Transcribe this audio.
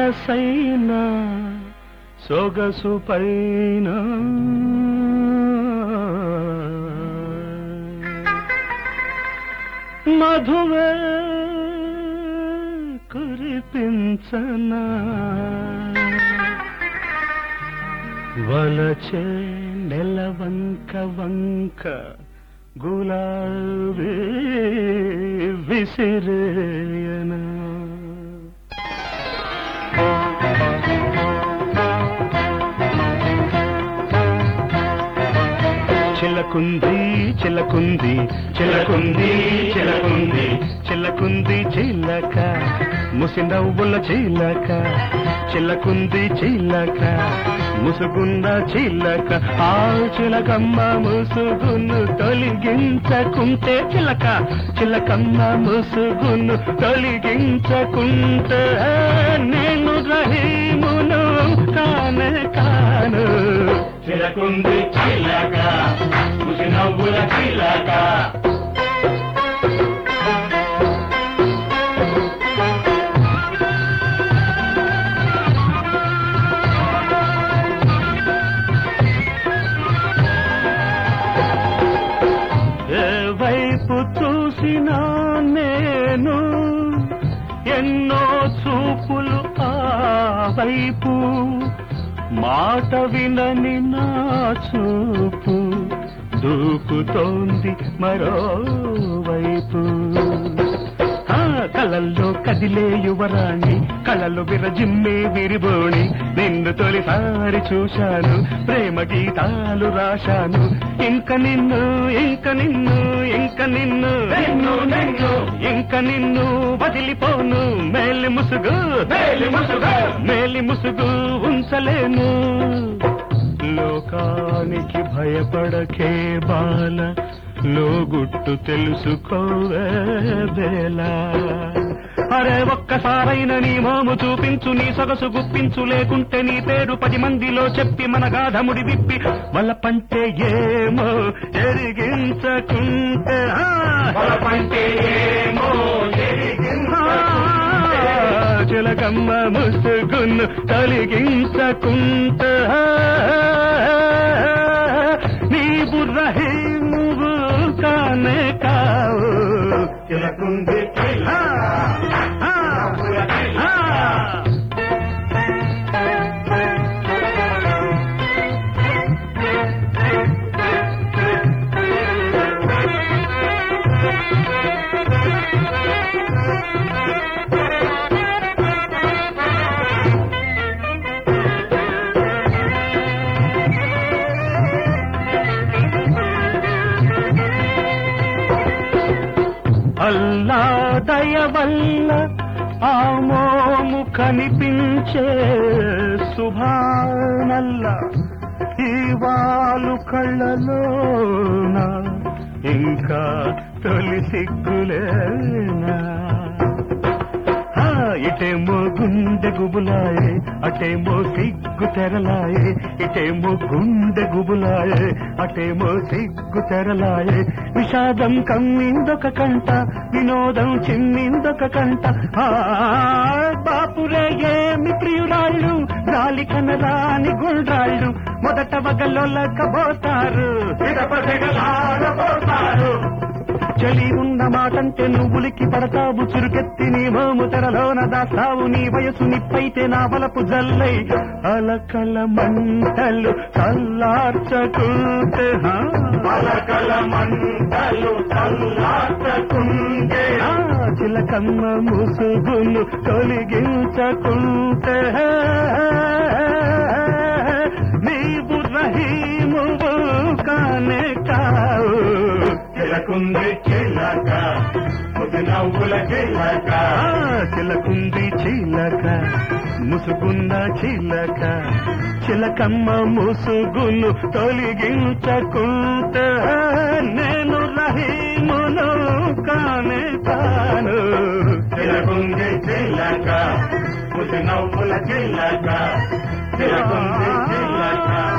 సొగసైన సొగసు పైన మధువే కురిపించనా వలచే నెలవంక వంక గులాబీ విసిరేయనా చిలకుంది చిలకుంది చిలకుంది చిలకుంది చిలకుంది చిలక ముసి నవ్వుల చిలక చిలకుంది చిలక ముసుగున్న చిలక ఆ చిలకమ్మ ముసుగును తొలగించకుంటే చిలక చిలకమ్మ ముసుగును తొలగించకుంటే నేను రహీమును కానే కాను చిలకుంది చిలక ముసి నవ్వుల చిలక ఏ వైపు చూసినా నేను ఎన్నో చూపులు ఆ వైపు మాట వినని నా చూపు దూకుతోంది మరోవైపు ఆ కలల్లో కదిలే యువరాణి కళలు విరజిమ్మే విరిబోణి నిన్ను తొలిసారి చూశాను ప్రేమ గీతాలు రాశాను ఇంక నిన్ను ఇంక నిన్ను ఇంక నిన్ను నిన్ను, నిన్ను. ఇంక నిన్ను వదిలిపోను మేలి ముసుగు మేలి ముసుగు. మేలి ముసుగు ఉంచలేను లోకానికి భయపడకే బాల లోగుట్టు తెలుసుకోవే బేలా అరే ఒక్కసారైన నీ మోము చూపించు నీ సొగసు గుప్పించు లేకుంటే నీ పేరు పది మందిలో చెప్పి మన గాధముడి విప్పి వాళ్ళ పంటే ఏమో ఎరిగించకుంటే ఆ! పొలపంటే ఏమో ఎరిగించకుంటే. చిలకమ్మ ముసుగును తొలగించకుంట నీ బుర్రహి నువ్వు కానే కావు చిలకుంది చిలక ఆ, నవ్వుల ఆ. చిలక అల్లా దయ వల్ల ఆ మోము కనిపించే శుభానల్ల ఈ వాలు కళ్ళలోన ఇంకా తొలి సిగ్గులేనా ఆ, ఇటేమో గుండె గుబులాయే అటేమో సిగ్గు తెరలాయే ఇటేమో గుండె గుబులాయే అటేమో సిగ్గు తెరలాయే విషాదం కమ్మిందొక కంట వినోదం చిమ్మిందొక కంట ఆ, బాపురే ఏమి ప్రియురాళ్ళు గాలి కనరాని గుండ్రాళ్ళు మొదట వగలొల్లకపోతారు సిగపసిగలాడబోతారు. చలి ఉన్న మాటంటే నువ్వులికి పడతావు చురుకెత్తి నీ మోము తెరలోన దాస్తావు నీ వయసు నిప్పైతే నా వలపు జల్లై అలకల మంటలు చల్లార్చకుంటే హా. పలకల మంటలు చల్లార్చకుంటే. ఆ చిలకమ్మ ముసుగును తొలగించకుంటే నీవు రహీమువు కానే కావు చిలకుంది చిలక ముసి నవ్వుల చిలక ఆ చిలకుంది చిలక ముసుగున్న చిలక చిలకమ్మ ముసుగును తొలగించకుంటే నేను రహీమును కానే కాను చిలకుంది చిలక ముసి నవ్వుల చిలక చిలకుంది చిలక